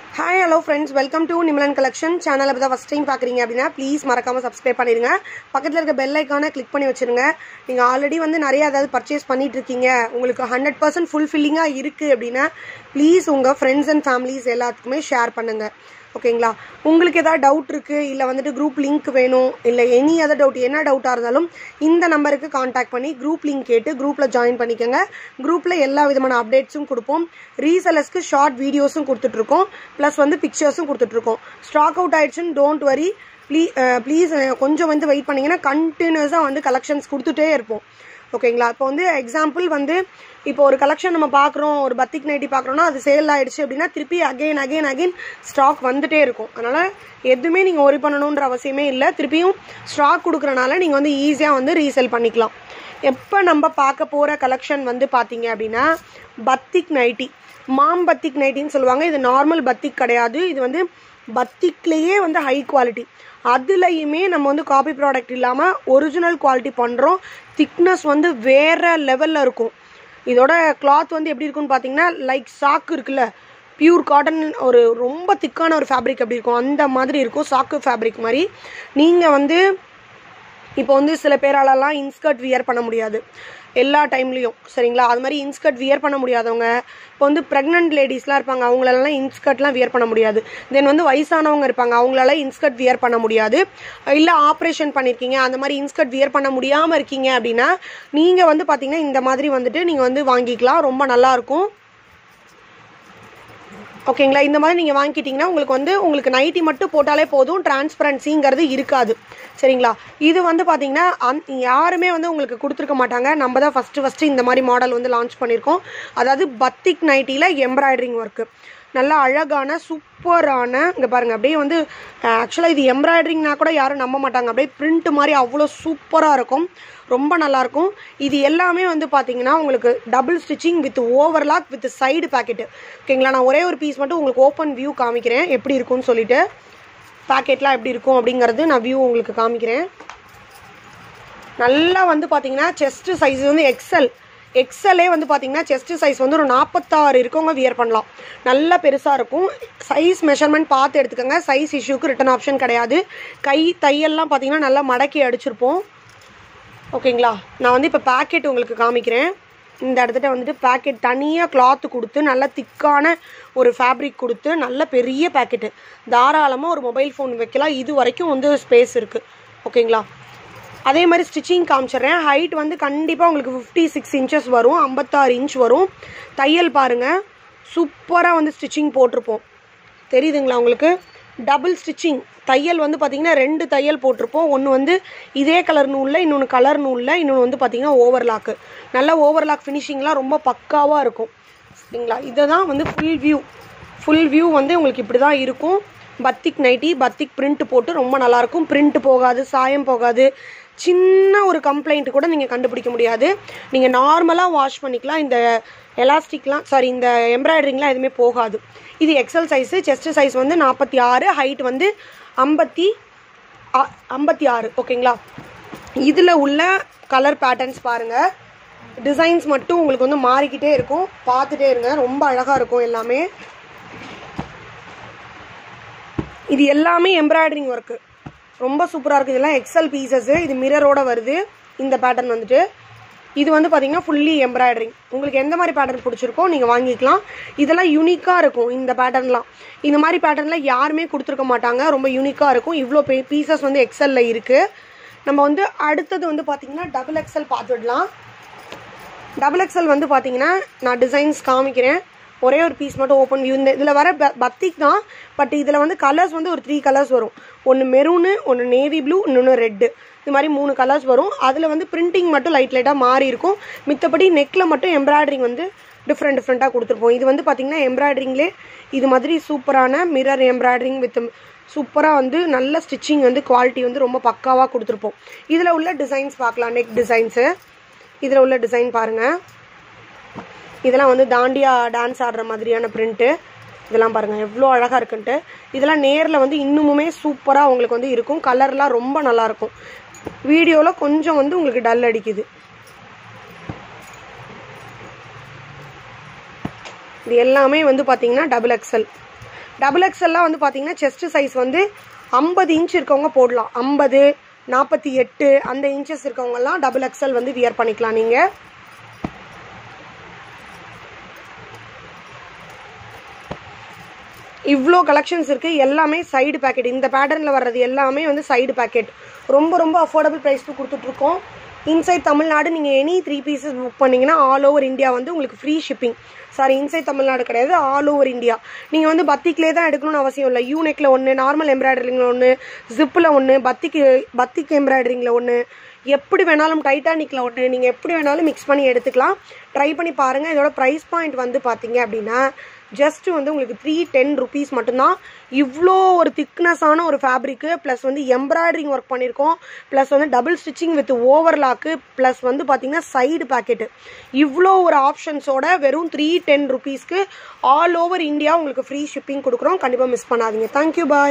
hi hello friends welcome to Nimalan collection சேனலை இப்போ தான் ஃபஸ்ட் டைம் பார்க்குறீங்க அப்படின்னா ப்ளீஸ் மறக்காமல் சப்ஸ்கிரைப் பண்ணிடுங்க பக்கத்தில் இருக்க பெல் ஐக்கானை கிளிக் பண்ணி வச்சுருங்க நீங்கள் ஆல்ரெடி வந்து நிறைய ஏதாவது பர்ச்சேஸ் பண்ணிட்டு இருக்கீங்க உங்களுக்கு ஹண்ட்ரட் பர்சன்ட் ஃபுல்ஃபில்லிங்காக இருக்குது அப்படின்னா ப்ளீஸ் உங்கள் ஃப்ரெண்ட்ஸ் அண்ட் ஃபேமிலிஸ் எல்லாத்துக்குமே ஷேர் பண்ணுங்கள் ஓகேங்களா உங்களுக்கு ஏதாவது டவுட் இருக்குது இல்லை வந்துட்டு குரூப் லிங்க் வேணும் இல்லை எனி அதர் டவுட் என்ன டவுட்டாக இருந்தாலும் இந்த நம்பருக்கு காண்டாக்ட் பண்ணி குரூப் லிங்க் கேட்டு குரூப்பில் ஜாயின் பண்ணிக்கோங்க குரூப்பில் எல்லா விதமான அப்டேட்ஸும் கொடுப்போம் ரீசெலர்ஸ்க்கு ஷார்ட் வீடியோஸும் கொடுத்துட்ருக்கோம் ப்ளஸ் வந்து பிக்சர்ஸும் கொடுத்துட்ருக்கோம் ஸ்டாக் அவுட் ஆயிடுச்சுன்னு டோன்ட் வரி ப்ளீ ப்ளீஸ் கொஞ்சம் வந்து வெயிட் பண்ணிங்கன்னா கண்டினியூஸாக வந்து கலெக்ஷன்ஸ் கொடுத்துட்டே இருப்போம் ஓகேங்களா இப்போ வந்து எக்ஸாம்பிள் வந்து இப்போ ஒரு கலெக்ஷன் நம்ம பார்க்குறோம் ஒரு பத்திக் நைட்டி பார்க்குறோம்னா அது சேல் ஆயிடுச்சு அப்படின்னா திருப்பி அகைன் அகைன் அகைன் ஸ்டாக் வந்துட்டே இருக்கும் அதனால் எதுவுமே நீங்கள் ஒரி பண்ணணுன்ற அவசியமே இல்லை திருப்பியும் ஸ்டாக் கொடுக்குறனால நீங்கள் வந்து ஈஸியாக வந்து ரீசேல் பண்ணிக்கலாம் எப்போ நம்ம பார்க்க போகிற கலெக்ஷன் வந்து பார்த்தீங்க அப்படின்னா பத்திக் நைட்டி மாம் பத்திக் நைட்டின்னு சொல்லுவாங்க இது நார்மல் பத்திக் கிடையாது இது வந்து பத்திக்லேயே வந்து ஹை குவாலிட்டி அதுலேயுமே நம்ம வந்து காப்பி ப்ராடக்ட் இல்லாமல் ஒரிஜினல் குவாலிட்டி பண்ணுறோம் திக்னஸ் வந்து வேறு லெவலில் இருக்கும் இதோட கிளாத் வந்து எப்படி இருக்குன்னு பார்த்தீங்கன்னா லைக் சாக்கு இருக்குல்ல பியூர் காட்டன் ஒரு ரொம்ப திக்கான ஒரு ஃபேப்ரிக் எப்படி இருக்கும் அந்த மாதிரி இருக்கும் சாக்கு ஃபேப்ரிக் மாதிரி நீங்கள் வந்து இப்போ வந்து சில பேராலலாம் இன்ஸ்கர்ட் வியர் பண்ண முடியாது எல்லா டைம்லேயும் சரிங்களா அது மாதிரி இன்ஸ்கர்ட் வியர் பண்ண முடியாதவங்க இப்போ வந்து ப்ரெக்னென்ட் லேடிஸ்லாம் இருப்பாங்க அவங்களெல்லாம் இன்ஸ்கர்ட்லாம் வியர் பண்ண முடியாது தென் வந்து வயசானவங்க இருப்பாங்க அவங்களால இன்ஸ்கர்ட் வியர் பண்ண முடியாது இல்லை ஆப்ரேஷன் பண்ணியிருக்கீங்க அந்த மாதிரி இன்ஸ்கர்ட் வியர் பண்ண முடியாமல் இருக்கீங்க அப்படின்னா நீங்கள் வந்து பார்த்தீங்கன்னா இந்த மாதிரி வந்துட்டு நீங்கள் வந்து வாங்கிக்கலாம் ரொம்ப நல்லாயிருக்கும் ஓகேங்களா இந்த மாதிரி நீங்கள் வாங்கிக்கிட்டிங்கன்னா உங்களுக்கு வந்து உங்களுக்கு நைட்டி மட்டும் போட்டாலே போதும் டிரான்ஸ்பரன்சிங்கிறது இருக்காது சரிங்களா இது வந்து பார்த்தீங்கன்னா அந் யாருமே வந்து உங்களுக்கு கொடுத்துருக்க மாட்டாங்க நம்ம தான் ஃபஸ்ட்டு ஃபஸ்ட்டு இந்த மாதிரி மாடல் வந்து லான்ச் பண்ணியிருக்கோம் அதாவது பத்திக் நைட்டியில் எம்ப்ராய்டரிங் ஒர்க்கு நல்லா அழகான சூப்பரான இங்கே பாருங்கள் அப்படியே வந்து ஆக்சுவலாக இது எம்ப்ராய்டரிங்னா கூட யாரும் நம்ப மாட்டாங்க அப்படியே பிரிண்ட் மாதிரி அவ்வளோ சூப்பராக இருக்கும் ரொம்ப நல்லாயிருக்கும் இது எல்லாமே வந்து பார்த்தீங்கன்னா உங்களுக்கு double stitching with overlock with side packet ஓகேங்களா நான் ஒரே ஒரு பீஸ் மட்டும் உங்களுக்கு ஓப்பன் வியூ காமிக்கிறேன் எப்படி இருக்கும்னு சொல்லிட்டு பேக்கெட்லாம் எப்படி இருக்கும் அப்படிங்கிறது நான் வியூ உங்களுக்கு காமிக்கிறேன் நல்லா வந்து பார்த்தீங்கன்னா செஸ்ட் சைஸ் வந்து எக்ஸல் எக்ஸலே வந்து பார்த்தீங்கன்னா செஸ்ட் சைஸ் வந்து ஒரு நாற்பத்தாறு இருக்கவங்க வியர் பண்ணலாம் நல்லா பெருசாக இருக்கும் சைஸ் மெஷர்மெண்ட் பார்த்து எடுத்துக்கோங்க சைஸ் இஷ்யூக்கு ரிட்டன் ஆப்ஷன் கிடையாது கை தையல்லாம் பார்த்தீங்கன்னா நல்லா மடக்கி அடிச்சிருப்போம் ஓகேங்களா நான் வந்து இப்போ பேக்கெட் உங்களுக்கு காமிக்கிறேன் இந்த இடத்துல வந்துட்டு பேக்கெட் தனியாக கிளாத்து கொடுத்து நல்ல திக்கான ஒரு ஃபேப்ரிக் கொடுத்து நல்ல பெரிய பேக்கெட்டு தாராளமாக ஒரு மொபைல் ஃபோன் வைக்கலாம் இது வரைக்கும் வந்து ஸ்பேஸ் இருக்குது ஓகேங்களா அதே மாதிரி ஸ்டிச்சிங் காமிச்சிடுறேன் ஹைட் வந்து கண்டிப்பாக உங்களுக்கு ஃபிஃப்டி சிக்ஸ் இன்ச்சஸ் வரும் ஐம்பத்தாறு இன்ச் வரும் தையல் பாருங்கள் சூப்பராக வந்து ஸ்டிச்சிங் போட்டிருப்போம் தெரியுதுங்களா உங்களுக்கு டபுள் ஸ்டிச்சிங் தையல் வந்து பார்த்திங்கன்னா ரெண்டு தையல் போட்டிருப்போம் ஒன்று வந்து இதே கலர் நூலில் இன்னொன்று கலர் நூலில் இன்னொன்று வந்து பார்த்திங்கன்னா ஓவர்லாக்கு நல்ல ஓவர்லாக் ஃபினிஷிங்லாம் ரொம்ப பக்காவாக இருக்கும் சரிங்களா இதை தான் வந்து ஃபுல் வியூ ஃபுல் வியூ வந்து உங்களுக்கு இப்படி தான் இருக்கும் பத்திக் நைட்டி பத்திக் பிரிண்ட் போட்டு ரொம்ப நல்லாயிருக்கும் பிரிண்ட் போகாது சாயம் போகாது சின்ன ஒரு கம்ப்ளைண்ட் கூட நீங்கள் கண்டுபிடிக்க முடியாது நீங்கள் நார்மலாக வாஷ் பண்ணிக்கலாம் இந்த எலாஸ்டிக்லாம் சாரி இந்த எம்ப்ராய்டரிங்லாம் எதுவுமே போகாது இது எக்ஸல் சைஸு செஸ்ட் சைஸ் வந்து நாற்பத்தி ஆறு ஹைட் வந்து ஐம்பத்தி ஐம்பத்தி ஆறு ஓகேங்களா இதில் உள்ள கலர் பேட்டர்ன்ஸ் பாருங்கள் டிசைன்ஸ் மட்டும் உங்களுக்கு வந்து மாறிக்கிட்டே இருக்கும் பார்த்துட்டே இருங்க ரொம்ப அழகாக இருக்கும் எல்லாமே இது எல்லாமே எம்ப்ராய்டரிங் ஒர்க்கு ரொம்ப சூப்பராக இருக்குது இதெல்லாம் எக்ஸல் பீசஸ்ஸு இது மிரரோட வருது இந்த பேட்டர்ன் வந்துட்டு இது வந்து பார்த்தீங்கன்னா ஃபுல்லி எம்ப்ராய்டரிங் உங்களுக்கு எந்த மாதிரி பேட்டர்ன் பிடிச்சிருக்கோ நீங்கள் வாங்கிக்கலாம் இதெல்லாம் யூனிக்காக இருக்கும் இந்த பேட்டர்ன்லாம் இந்த மாதிரி பேட்டர்னில் யாருமே கொடுத்துருக்க மாட்டாங்க ரொம்ப யூனிக்காக இருக்கும் இவ்வளோ பே பீசஸ் வந்து எக்ஸலில் இருக்குது நம்ம வந்து அடுத்தது வந்து பார்த்திங்கன்னா டபுள் எக்ஸல் பார்த்துடலாம் டபுள் எக்ஸல் வந்து பார்த்தீங்கன்னா நான் டிசைன்ஸ் காமிக்கிறேன் ஒரே ஒரு பீஸ் மட்டும் ஓப்பன் வியூ இந்த இதில் வர பத்திக் தான் பட் இதில் வந்து கலர்ஸ் வந்து ஒரு த்ரீ கலர்ஸ் வரும் ஒன்று மெரூனு ஒன்று நேவி ப்ளூ இன்னொன்று ரெட்டு இது மாதிரி மூணு கலர்ஸ் வரும் அதில் வந்து பிரிண்டிங் மட்டும் லைட் லைட்டாக மாறி இருக்கும் மித்தபடி நெக்கில் மட்டும் எம்ப்ராய்டரிங் வந்து டிஃப்ரெண்ட் டிஃப்ரெண்ட்டாக கொடுத்துருப்போம் இது வந்து பார்த்திங்கன்னா எம்ப்ராய்டரிங்லே இது மாதிரி சூப்பரான மிரர் எம்ப்ராய்டரிங் வித் சூப்பராக வந்து நல்ல ஸ்டிச்சிங் வந்து குவாலிட்டி வந்து ரொம்ப பக்காவாக கொடுத்துருப்போம் இதில் உள்ள டிசைன்ஸ் பார்க்கலாம் நெக் டிசைன்ஸு இதில் உள்ள டிசைன் பாருங்கள் இதெல்லாம் வந்து தாண்டியா டான்ஸ் ஆடுற மாதிரியான பிரிண்ட்டு இதெல்லாம் பாருங்கள் எவ்வளோ அழகாக இருக்குன்ட்டு இதெல்லாம் நேரில் வந்து இன்னுமுமே சூப்பராக உங்களுக்கு வந்து இருக்கும் கலர்லாம் ரொம்ப நல்லாயிருக்கும் வீடியோவில் கொஞ்சம் வந்து உங்களுக்கு டல் அடிக்குது இது எல்லாமே வந்து பார்த்தீங்கன்னா டபுள் எக்ஸல் டபுள் எக்ஸ்எல்லாம் வந்து பார்த்தீங்கன்னா செஸ்ட் சைஸ் வந்து ஐம்பது இன்ச் இருக்கவங்க போடலாம் ஐம்பது நாற்பத்தி எட்டு அந்த இன்ச்சஸ் இருக்கவங்கலாம் டபுள் எக்ஸ்எல் வந்து வியர் பண்ணிக்கலாம் நீங்கள் இவ்வளோ கலெக்ஷன்ஸ் இருக்குது எல்லாமே சைடு பேக்கெட் இந்த பேட்டர்னில் வர்றது எல்லாமே வந்து சைடு பேக்கெட் ரொம்ப ரொம்ப அஃபோர்டபுள் ப்ரைஸ்க்கு கொடுத்துட்ருக்கோம் இன்சைட் தமிழ்நாடு நீங்கள் எனி த்ரீ பீசஸ் புக் பண்ணிங்கன்னா ஆல் ஓவர் இந்தியா வந்து உங்களுக்கு free shipping sorry inside Tamil Nadu கிடையாது ஆல் ஓவர் இந்தியா நீங்கள் வந்து பத்திக்கிலே தான் எடுக்கணும்னு அவசியம் இல்லை யூனெக்கில் ஒன்று நார்மல் எம்ப்ராய்டரிங்கில் ஒன்று ஜிப்பில் ஒன்று பத்திக்கு பத்திக் எம்ப்ராய்டரிங்கில் ஒன்று எப்படி வேணாலும் டைட்டானிக்கில் ஒன்று நீங்கள் எப்படி வேணாலும் மிக்ஸ் பண்ணி எடுத்துக்கலாம் ட்ரை பண்ணி பாருங்கள் இதோட ப்ரைஸ் பாயிண்ட் வந்து பார்த்தீங்க அப்படின்னா ஜஸ்ட் வந்து உங்களுக்கு த்ரீ டென் ருபீஸ் மட்டும்தான் இவ்வளோ ஒரு திக்னஸான ஒரு ஃபேப்ரிக்கு ப்ளஸ் வந்து எம்ப்ராய்டரிங் ஒர்க் பண்ணியிருக்கோம் ப்ளஸ் வந்து double stitching with overlock plus வந்து பார்த்தீங்கன்னா சைடு பேக்கெட்டு இவ்வளோ ஒரு ஆப்ஷன்ஸோட வெறும் த்ரீ டென் ருபீஸ்க்கு ஆல் ஓவர் இந்தியா உங்களுக்கு ஃப்ரீ ஷிப்பிங் கொடுக்குறோம் கண்டிப்பாக மிஸ் பண்ணாதீங்க தேங்க்யூ பாய்